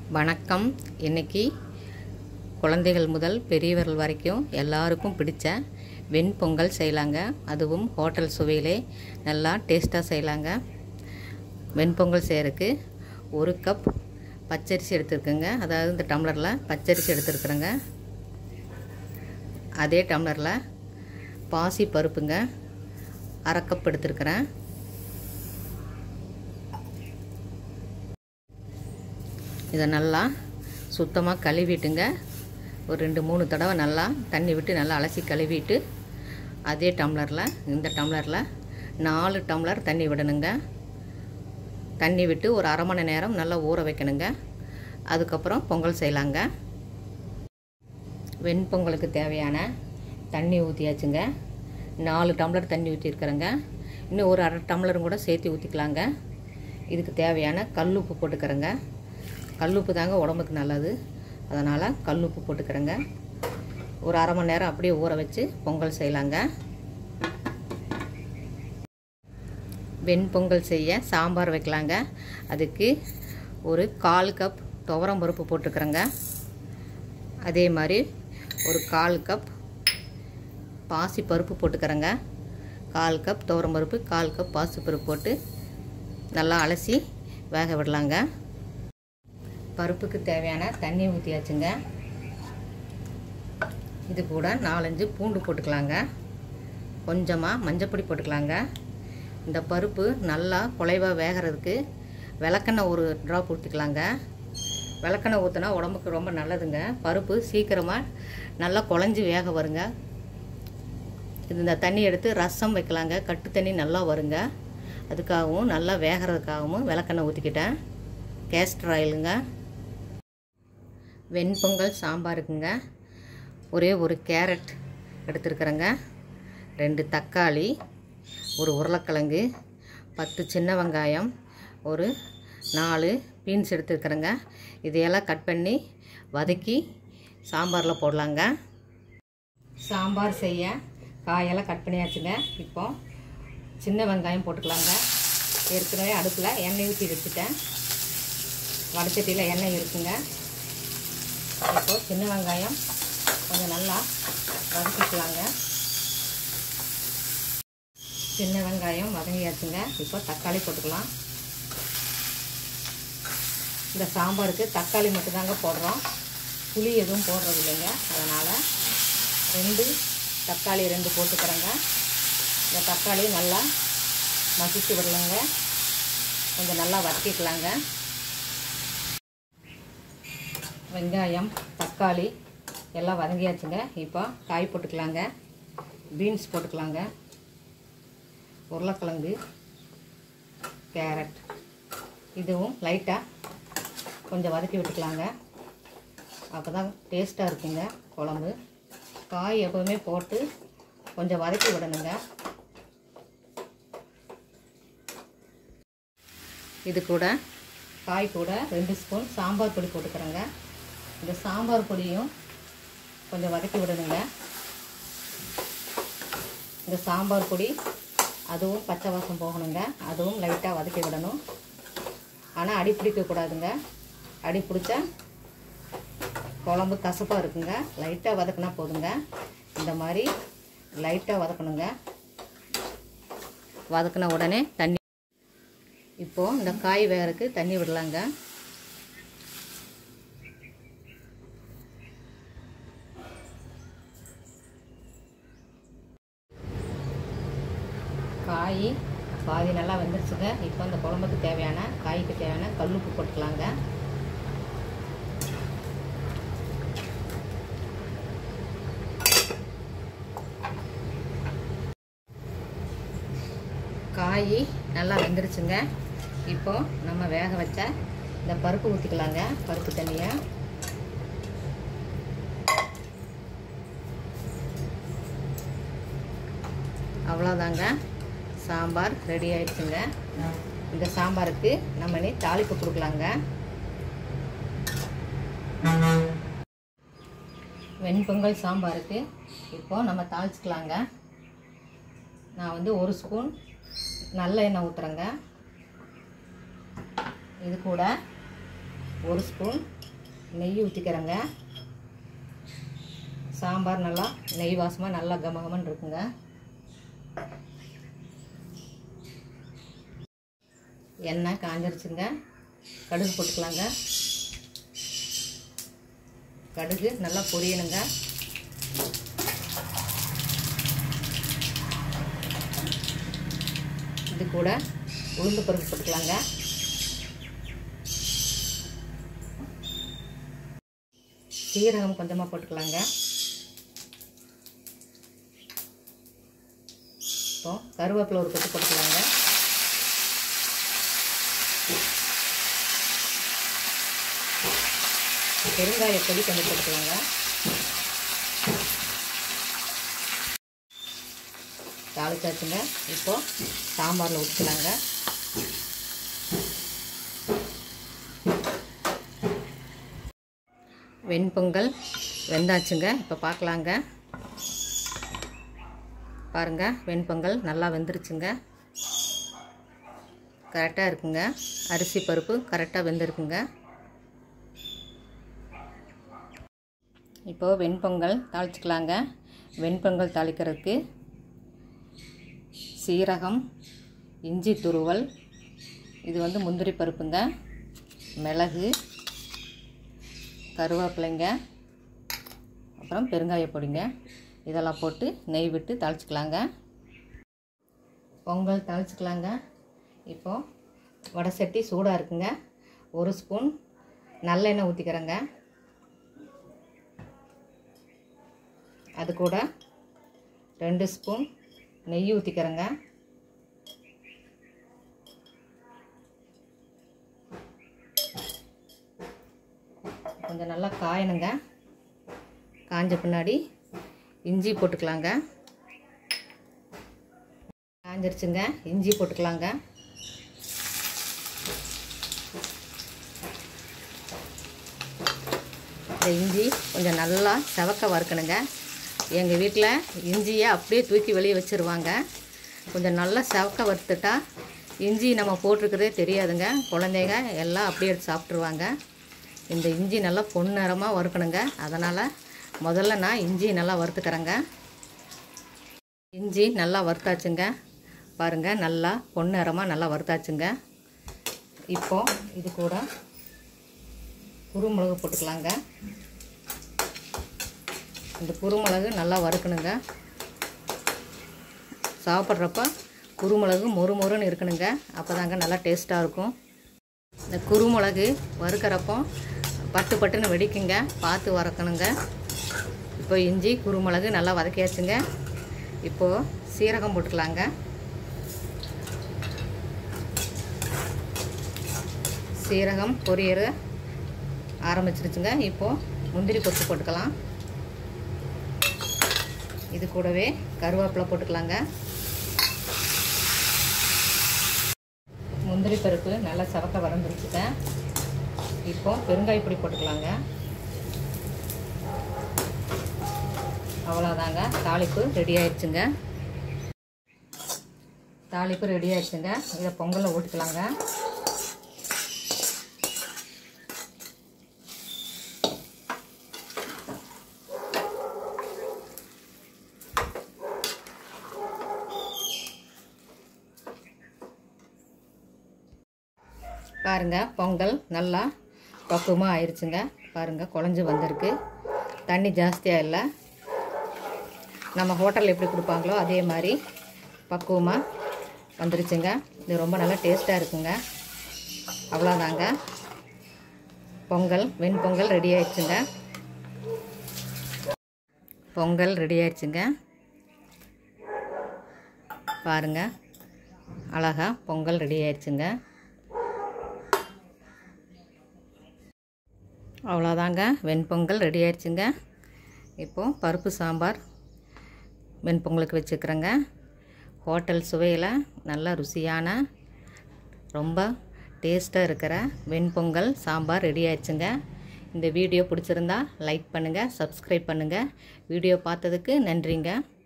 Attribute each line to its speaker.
Speaker 1: வணக்கம் இன்னைக்கு குழந்தைகள் முதல் பெரியவர்கள் வரைக்கும் எல்லாருக்கும் பிடிச்ச வெண்பொங்கல் செய்யலாங்க அதுவும் ஹோட்டல் சுவையிலே நல்லா டேஸ்ட்டாக செய்யலாங்க வெண்பொங்கல் செய்கிறதுக்கு ஒரு கப் பச்சரிசி எடுத்துருக்குங்க அதாவது இந்த டம்ளரில் பச்சரிசி எடுத்துருக்குறேங்க அதே டம்ளரில் பாசி பருப்புங்க அரை கப் எடுத்துருக்குறேன் இதை நல்லா சுத்தமாக கழுவிட்டுங்க ஒரு ரெண்டு மூணு தடவை நல்லா தண்ணி விட்டு நல்லா அலசி கழுவிட்டு அதே டம்ளரில் இந்த டம்ளரில் நாலு டம்ளர் தண்ணி விடணுங்க தண்ணி விட்டு ஒரு அரை மணி நேரம் நல்லா ஊற வைக்கணுங்க அதுக்கப்புறம் பொங்கல் செய்யலாங்க வெண்பொங்கலுக்கு தேவையான தண்ணி ஊற்றியாச்சுங்க நாலு டம்ளர் தண்ணி ஊற்றிருக்கிறேங்க இன்னும் ஒரு அரை டம்ளரும் கூட சேர்த்து ஊற்றிக்கலாங்க இதுக்கு தேவையான கல் உப்பு போட்டுக்கிறேங்க கல்லுப்பு தாங்க உடம்புக்கு நல்லது அதனால் கல்லுப்பு போட்டுக்கிறேங்க ஒரு அரை மணி நேரம் அப்படியே ஊற வச்சு பொங்கல் செய்யலாங்க வெண்பொங்கல் செய்ய சாம்பார் வைக்கலாங்க அதுக்கு ஒரு கால் கப் துவரம் பருப்பு போட்டுக்கிறேங்க அதே மாதிரி ஒரு கால் கப் பாசி பருப்பு போட்டுக்கிறேங்க கால் கப் துவரம் பருப்பு கால் கப் பாசி பருப்பு போட்டு நல்லா அலசி வேக விடலாங்க பருப்புக்கு தேவையான தண்ணி ஊற்றியாச்சுங்க இது கூட நாலஞ்சு பூண்டு போட்டுக்கலாங்க கொஞ்சமாக மஞ்சப்பொடி போட்டுக்கலாங்க இந்த பருப்பு நல்லா குலைவாக வேகிறதுக்கு விளக்கெண்ணெய் ஒரு ட்ராப் ஊற்றிக்கலாங்க விளக்கெண்ணெய் ஊற்றினா உடம்புக்கு ரொம்ப நல்லதுங்க பருப்பு சீக்கிரமாக நல்லா குழஞ்சி வேக வருங்க இது இந்த தண்ணி எடுத்து ரசம் வைக்கலாங்க கட்டு தண்ணி நல்லா வருங்க அதுக்காகவும் நல்லா வேகிறதுக்காகவும் விளக்கெண்ணெய் ஊற்றிக்கிட்டேன் கேஸ்டர் ஆயிலுங்க வெண்பொங்கல் சாம்பாருக்குங்க ஒரே ஒரு கேரட் எடுத்துருக்குறேங்க ரெண்டு தக்காளி ஒரு உருளைக்கிழங்கு பத்து சின்ன வெங்காயம் ஒரு நாலு பீன்ஸ் எடுத்துருக்குறேங்க இதையெல்லாம் கட் பண்ணி வதக்கி சாம்பாரில் போடலாங்க சாம்பார் செய்ய காயெல்லாம் கட் பண்ணியாச்சுங்க இப்போ சின்ன வெங்காயம் போட்டுக்கலாங்க ஏற்கனவே அடுப்பில் எண்ணெய் ஊற்றி வச்சுட்டேன் வடச்சட்டியில் எண்ணெய் இருக்குங்க இப்போ சின்ன வெங்காயம் கொஞ்சம் நல்லா வதக்கிக்கலாங்க சின்ன வெங்காயம் வதங்கியாச்சுங்க இப்போ தக்காளி போட்டுக்கலாம் இந்த சாம்பாருக்கு தக்காளி மட்டும்தாங்க போடுறோம் புளி எதுவும் போடுறது இல்லைங்க அதனால் ரெண்டு தக்காளி ரெண்டு போட்டுக்கிறேங்க இந்த தக்காளி நல்லா மசிச்சு விடலைங்க கொஞ்சம் நல்லா வதக்கிக்கலாங்க வெங்காயம் தக்காளி எல்லாம் வதங்கியாச்சுங்க இப்போ காய் போட்டுக்கலாங்க பீன்ஸ் போட்டுக்கலாங்க உருளைக்கிழங்கு கேரட் இதுவும் லைட்டாக கொஞ்சம் வதக்கி விட்டுக்கலாங்க அப்போ தான் டேஸ்ட்டாக இருக்குங்க குழம்பு காய் எப்போவுமே போட்டு கொஞ்சம் வதக்கி விடணுங்க இது கூட காய் கூட ரெண்டு ஸ்பூன் சாம்பார் பொடி போட்டுக்கிறேங்க இந்த சாம்பார் பொடியும் கொஞ்சம் வதக்கி விடணுங்க இந்த சாம்பார் பொடி அதுவும் பச்சை வாசம் போகணுங்க அதுவும் லைட்டாக வதக்கி விடணும் ஆனால் அடி பிடிக்கக்கூடாதுங்க அடி பிடிச்சா குழம்பு கசப்பாக இருக்குங்க லைட்டாக வதக்கினா போதுங்க இந்த மாதிரி லைட்டாக வதக்கணுங்க வதக்கின உடனே தண்ணி இப்போது இந்த காய் வேறக்கு தண்ணி விடலாங்க காய் பாதி நல்லா வெந்துருச்சுங்க இப்போ இந்த குழம்புக்கு தேவையான காய்க்கு தேவையான கல்லுப்பு போட்டுக்கலாங்க காய் நல்லா வெந்துருச்சுங்க இப்போ நம்ம வேக வச்ச இந்த பருப்பு ஊற்றிக்கலாங்க பருப்பு தண்ணியை அவ்வளோதாங்க சாம்பார் ரெடி ஆயிடுச்சுங்க இந்த சாம்பாருக்கு நம்ம இனி தாளிப்பு கொடுக்கலாங்க வெண்பொங்கல் சாம்பாருக்கு இப்போ நம்ம தாளிச்சுக்கலாங்க நான் வந்து ஒரு ஸ்பூன் நல்ல எண்ணெய் ஊற்றுறேங்க இது கூட ஒரு ஸ்பூன் நெய் ஊற்றிக்கிறேங்க சாம்பார் நல்லா நெய் வாசமாக நல்லா கமகமன்னு இருக்குங்க எண்ணெய் காஞ்சிருச்சுங்க கடுகு போட்டுக்கலாங்க கடுகு நல்லா பொரியணுங்க இது கூட உளுந்து பருப்பு போட்டுக்கலாங்க சீரகம் கொஞ்சமாக போட்டுக்கலாங்க இப்போ கருவேப்பிலை ஒரு கொத்து போட்டுக்கலாங்க பெருங்காய பொடி கொஞ்சம் போட்டுக்கலாங்க தாளிச்சாச்சுங்க இப்போ சாம்பாரில் ஊற்றிக்கலாங்க வெண்பொங்கல் வெந்தாச்சுங்க இப்போ பார்க்கலாங்க பாருங்கள் வெண்பொங்கல் நல்லா வெந்துருச்சுங்க கரெக்டாக இருக்குங்க அரிசி பருப்பு கரெக்டாக வெந்திருக்குங்க இப்போது வெண்பொங்கல் தாளிச்சுக்கலாங்க வெண்பொங்கல் தாளிக்கிறதுக்கு சீரகம் இஞ்சி துருவல் இது வந்து முந்திரி பருப்புங்க மிளகு கருவேப்பிலைங்க அப்புறம் பெருங்காய பொடிங்க இதெல்லாம் போட்டு நெய் விட்டு தாளிச்சுக்கலாங்க பொங்கல் தாளிச்சுக்கலாங்க இப்போது வடை சட்டி சூடாக இருக்குங்க ஒரு ஸ்பூன் நல்லெண்ணெய் ஊற்றிக்கிறேங்க அது கூட ரெண்டு ஸ்பூன் நெய் ஊற்றிக்கிறேங்க கொஞ்சம் நல்லா காயணுங்க காஞ்ச பின்னாடி இஞ்சி போட்டுக்கலாங்க காஞ்சிருச்சுங்க இஞ்சி போட்டுக்கலாங்க இந்த இஞ்சி கொஞ்சம் நல்லா செவக்க வறுக்கணுங்க எங்கள் வீட்டில் இஞ்சியை அப்படியே தூக்கி வெளியே வச்சுருவாங்க கொஞ்சம் நல்லா செவக்க வறுத்துட்டா இஞ்சி நம்ம போட்டிருக்கிறதே தெரியாதுங்க குழந்தைங்க எல்லாம் அப்படியே எடுத்து சாப்பிட்ருவாங்க இந்த இஞ்சி நல்லா பொன்னிறமாக வறுக்கணுங்க அதனால் முதல்ல நான் இஞ்சி நல்லா வறுத்துக்கிறேங்க இஞ்சி நல்லா வறுத்தாச்சுங்க பாருங்கள் நல்லா பொன்னிறமாக நல்லா வறுத்தாச்சுங்க இப்போ இது கூட குருமிளகு போட்டுக்கலாங்க இந்த குருமிளகு நல்லா வறுக்கணுங்க சாப்பிட்றப்ப குருமிளகு மொறு மொறுன்னு இருக்கணுங்க அப்போ தாங்க நல்லா டேஸ்ட்டாக இருக்கும் இந்த குருமிளகு வறுக்கிறப்போ பட்டு பட்டுன்னு வெடிக்குங்க பார்த்து வறுக்கணுங்க இப்போ இஞ்சி குருமிளகு நல்லா வதக்கியாச்சுங்க இப்போது சீரகம் போட்டுக்கலாங்க சீரகம் பொரியற ஆரம்பிச்சிருச்சுங்க இப்போது முந்திரி கொத்து போட்டுக்கலாம் இது கூடவே கருவேப்பிலை போட்டுக்கலாங்க முந்திரி பருப்பு நல்லா சவக்க வறந்துருச்சுங்க இப்போ பெருங்காய பொடி போட்டுக்கலாங்க அவ்வளோதாங்க தாளிப்பு ரெடி ஆயிடுச்சுங்க தாளிப்பு ரெடி ஆயிடுச்சுங்க இதை பொங்கலில் ஊற்றிக்கலாங்க பாருங்கள் பொங்கல் நல்லா பக்குவமாக ஆயிடுச்சுங்க பாருங்கள் குழஞ்சி வந்திருக்கு தண்ணி ஜாஸ்தியாக இல்லை நம்ம ஹோட்டலில் எப்படி கொடுப்பாங்களோ அதே மாதிரி பக்குவமாக வந்துருச்சுங்க இது ரொம்ப நல்லா டேஸ்ட்டாக இருக்குங்க அவ்வளோதாங்க பொங்கல் வெண்பொங்கல் ரெடி ஆயிடுச்சுங்க பொங்கல் ரெடி ஆயிடுச்சுங்க பாருங்கள் அழகா பொங்கல் ரெடி ஆயிடுச்சுங்க அவ்வளோதாங்க வெண்பொங்கல் ரெடி ஆயிடுச்சுங்க இப்போது பருப்பு சாம்பார் வெண்பொங்கலுக்கு வச்சுக்கிறேங்க ஹோட்டல் சுவையில் நல்ல ருசியான ரொம்ப டேஸ்ட்டாக இருக்கிற வெண்பொங்கல் சாம்பார் ரெடி ஆயிடுச்சுங்க இந்த வீடியோ பிடிச்சிருந்தா லைக் பண்ணுங்கள் சப்ஸ்கிரைப் பண்ணுங்கள் வீடியோ பார்த்ததுக்கு நன்றிங்க